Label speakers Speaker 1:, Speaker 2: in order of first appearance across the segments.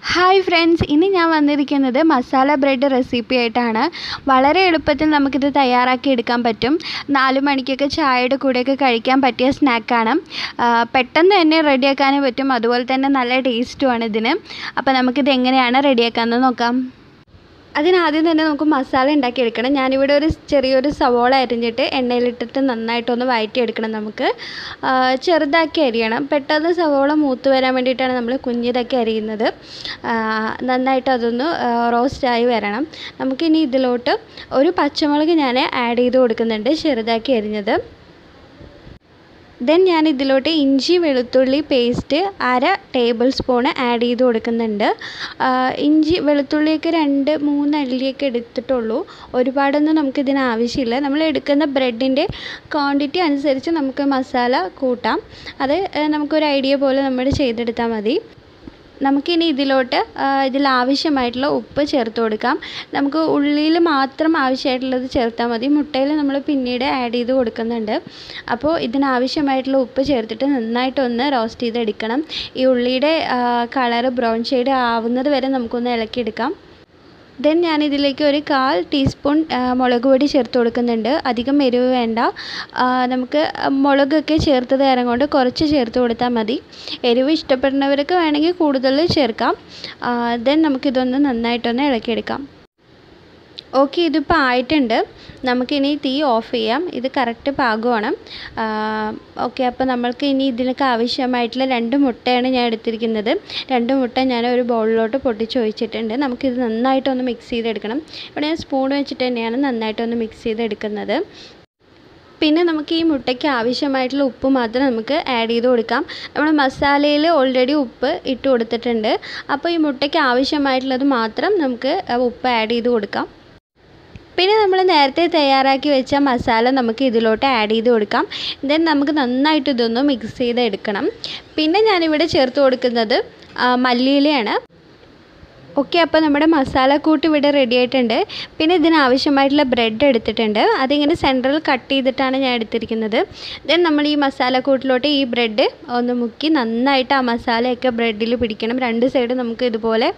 Speaker 1: hi friends ഇന്ന് ഞാൻ വന്നിരിക്കുന്നത് മസാല ബ്രെഡ് റെസിപ്പി ആയിട്ടാണ് വളരെ എളുപ്പത്തിൽ നമുക്കിത് തയ്യാറാക്കി എടുക്കാൻ പറ്റും നാല് മണിക്കൊക്കെ ചായയുടെ കൂടെയൊക്കെ കഴിക്കാൻ പറ്റിയ സ്നാക്കാണ് പെട്ടെന്ന് തന്നെ റെഡിയാക്കാനും പറ്റും അതുപോലെ തന്നെ നല്ല ടേസ്റ്റുമാണ് ഇതിന് അപ്പോൾ നമുക്കിത് എങ്ങനെയാണ് റെഡിയാക്കാമെന്ന് നോക്കാം അതിനാദ്യം തന്നെ നമുക്ക് മസാല ഉണ്ടാക്കിയെടുക്കണം ഞാനിവിടെ ഒരു ചെറിയൊരു സവോള അരിഞ്ഞിട്ട് എണ്ണയിലിട്ടിട്ട് നന്നായിട്ടൊന്ന് വഴറ്റിയെടുക്കണം നമുക്ക് ചെറുതാക്കി അരിയണം പെട്ടെന്ന് സവോള മൂത്ത് വരാൻ വേണ്ടിയിട്ടാണ് നമ്മൾ കുഞ്ഞിതാക്കി അരിയുന്നത് നന്നായിട്ട് അതൊന്ന് റോസ്റ്റായി വരണം നമുക്കിനി ഇതിലോട്ട് ഒരു പച്ചമുളക് ഞാൻ ആഡ് ചെയ്ത് കൊടുക്കുന്നുണ്ട് ചെറുതാക്കി അരിഞ്ഞത് ദെൻ ഞാൻ ഇതിലോട്ട് ഇഞ്ചി വെളുത്തുള്ളി പേസ്റ്റ് അര ടേബിൾ സ്പൂണ് ആഡ് ചെയ്ത് കൊടുക്കുന്നുണ്ട് ഇഞ്ചി വെളുത്തുള്ളിയൊക്കെ രണ്ട് മൂന്ന് അല്ലിയൊക്കെ എടുത്തിട്ടുള്ളൂ ഒരുപാടൊന്നും നമുക്കിതിന് ആവശ്യമില്ല നമ്മൾ എടുക്കുന്ന ബ്രെഡിൻ്റെ ക്വാണ്ടിറ്റി അനുസരിച്ച് നമുക്ക് മസാല കൂട്ടാം അത് നമുക്കൊരു ഐഡിയ പോലെ നമ്മൾ ചെയ്തെടുത്താൽ മതി നമുക്കിനി ഇതിലോട്ട് ഇതിൽ ആവശ്യമായിട്ടുള്ള ഉപ്പ് ചേർത്ത് കൊടുക്കാം നമുക്ക് ഉള്ളിയിൽ മാത്രം ആവശ്യമായിട്ടുള്ളത് ചേർത്താൽ മതി മുട്ടയിൽ നമ്മൾ പിന്നീട് ആഡ് ചെയ്ത് കൊടുക്കുന്നുണ്ട് അപ്പോൾ ഇതിനാവശ്യമായിട്ടുള്ള ഉപ്പ് ചേർത്തിട്ട് നന്നായിട്ടൊന്ന് റോസ്റ്റ് ചെയ്തെടുക്കണം ഈ ഉള്ളിയുടെ കളറ് ബ്രൗൺ ഷെയ്ഡ് ആവുന്നത് വരെ നമുക്കൊന്ന് ഇളക്കിയെടുക്കാം ദെൻ ഞാൻ ഇതിലേക്ക് ഒരു കാൽ ടീസ്പൂൺ മുളക് പൊടി ചേർത്ത് കൊടുക്കുന്നുണ്ട് അധികം എരിവ് വേണ്ട നമുക്ക് മുളകൊക്കെ ചേർത്തത് കാരണം കൊണ്ട് കുറച്ച് ചേർത്ത് കൊടുത്താൽ മതി എരിവ് ഇഷ്ടപ്പെടുന്നവർക്ക് വേണമെങ്കിൽ കൂടുതൽ ചേർക്കാം ദെൻ നമുക്കിതൊന്ന് നന്നായിട്ടൊന്ന് ഇളക്കിയെടുക്കാം ഓക്കെ ഇതിപ്പോൾ ആയിട്ടുണ്ട് നമുക്കിനി തീ ഓഫ് ചെയ്യാം ഇത് കറക്റ്റ് പാകമാണ് ഓക്കെ അപ്പോൾ നമ്മൾക്ക് ഇനി ഇതിനൊക്കെ ആവശ്യമായിട്ടുള്ള രണ്ട് മുട്ടയാണ് ഞാൻ എടുത്തിരിക്കുന്നത് രണ്ട് മുട്ട ഞാൻ ഒരു ബൗളിലോട്ട് പൊട്ടിച്ച് ഒഴിച്ചിട്ടുണ്ട് നമുക്കിത് നന്നായിട്ടൊന്ന് മിക്സ് ചെയ്തെടുക്കണം ഇവിടെ ഞാൻ സ്പൂൺ വെച്ചിട്ട് തന്നെയാണ് നന്നായിട്ടൊന്ന് മിക്സ് ചെയ്തെടുക്കുന്നത് പിന്നെ നമുക്ക് ഈ മുട്ടയ്ക്ക് ആവശ്യമായിട്ടുള്ള ഉപ്പ് മാത്രം നമുക്ക് ആഡ് ചെയ്ത് കൊടുക്കാം നമ്മൾ മസാലയിൽ ഓൾറെഡി ഉപ്പ് ഇട്ട് കൊടുത്തിട്ടുണ്ട് അപ്പോൾ ഈ മുട്ടയ്ക്ക് ആവശ്യമായിട്ടുള്ളത് മാത്രം നമുക്ക് ഉപ്പ് ആഡ് ചെയ്ത് കൊടുക്കാം പിന്നെ നമ്മൾ നേരത്തെ തയ്യാറാക്കി വെച്ച മസാല നമുക്ക് ഇതിലോട്ട് ആഡ് ചെയ്ത് കൊടുക്കാം ദെൻ നമുക്ക് നന്നായിട്ട് ഇതൊന്ന് മിക്സ് ചെയ്തെടുക്കണം പിന്നെ ഞാനിവിടെ ചേർത്ത് കൊടുക്കുന്നത് മല്ലിയിലയാണ് ഓക്കെ അപ്പോൾ നമ്മുടെ മസാലക്കൂട്ട് ഇവിടെ റെഡി ആയിട്ടുണ്ട് പിന്നെ ഇതിനാവശ്യമായിട്ടുള്ള ബ്രെഡ് എടുത്തിട്ടുണ്ട് അതിങ്ങനെ സെൻട്രൽ കട്ട് ചെയ്തിട്ടാണ് ഞാൻ എടുത്തിരിക്കുന്നത് ദെൻ നമ്മൾ ഈ മസാലക്കൂട്ടിലോട്ട് ഈ ബ്രെഡ് ഒന്ന് മുക്കി നന്നായിട്ട് ആ മസാലയൊക്കെ ബ്രെഡിൽ പിടിക്കണം രണ്ട് സൈഡ് നമുക്ക് ഇതുപോലെ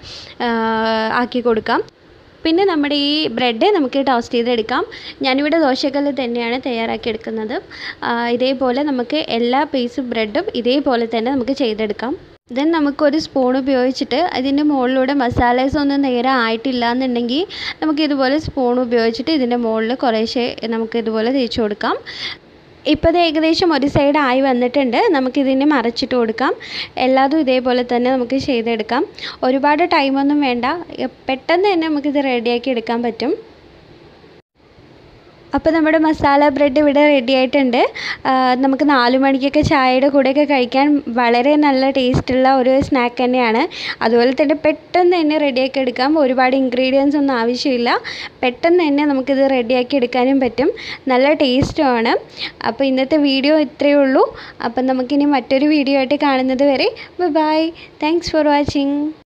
Speaker 1: ആക്കി കൊടുക്കാം പിന്നെ നമ്മുടെ ഈ ബ്രെഡ് നമുക്ക് ടോസ്റ്റ് ചെയ്തെടുക്കാം ഞാനിവിടെ ദോശക്കല്ല് തന്നെയാണ് തയ്യാറാക്കി എടുക്കുന്നത് ഇതേപോലെ നമുക്ക് എല്ലാ പീസ് ബ്രെഡും ഇതേപോലെ തന്നെ നമുക്ക് ചെയ്തെടുക്കാം ദെൻ നമുക്കൊരു സ്പൂൺ ഉപയോഗിച്ചിട്ട് അതിൻ്റെ മുകളിലൂടെ മസാലേസ് ഒന്നും നേരെ ആയിട്ടില്ല എന്നുണ്ടെങ്കിൽ നമുക്ക് ഇതുപോലെ സ്പൂൺ ഉപയോഗിച്ചിട്ട് ഇതിൻ്റെ മുകളിൽ കുറേശ്ശെ നമുക്ക് ഇതുപോലെ തേച്ച് കൊടുക്കാം ഇപ്പോൾ ഇത് ഏകദേശം ഒരു സൈഡ് ആയി വന്നിട്ടുണ്ട് നമുക്കിതിനെ മറച്ചിട്ട് കൊടുക്കാം എല്ലാതും ഇതേപോലെ തന്നെ നമുക്ക് ചെയ്തെടുക്കാം ഒരുപാട് ടൈമൊന്നും വേണ്ട പെട്ടെന്ന് തന്നെ നമുക്കിത് റെഡിയാക്കി എടുക്കാൻ പറ്റും അപ്പോൾ നമ്മുടെ മസാല ബ്രെഡ് ഇവിടെ റെഡി ആയിട്ടുണ്ട് നമുക്ക് നാല് മണിക്കൊക്കെ ചായയുടെ കൂടെയൊക്കെ കഴിക്കാൻ വളരെ നല്ല ടേസ്റ്റുള്ള ഒരു സ്നാക്ക് തന്നെയാണ് അതുപോലെ തന്നെ പെട്ടെന്ന് തന്നെ റെഡിയാക്കി എടുക്കാം ഒരുപാട് ഇൻഗ്രീഡിയൻസ് ഒന്നും ആവശ്യമില്ല പെട്ടെന്ന് തന്നെ നമുക്കിത് റെഡിയാക്കി എടുക്കാനും പറ്റും നല്ല ടേസ്റ്റുമാണ് അപ്പോൾ ഇന്നത്തെ വീഡിയോ ഇത്രയേ ഉള്ളൂ അപ്പം നമുക്കിനി മറ്റൊരു വീഡിയോ ആയിട്ട് കാണുന്നത് വരെ ബൈ താങ്ക്സ് ഫോർ വാച്ചിങ്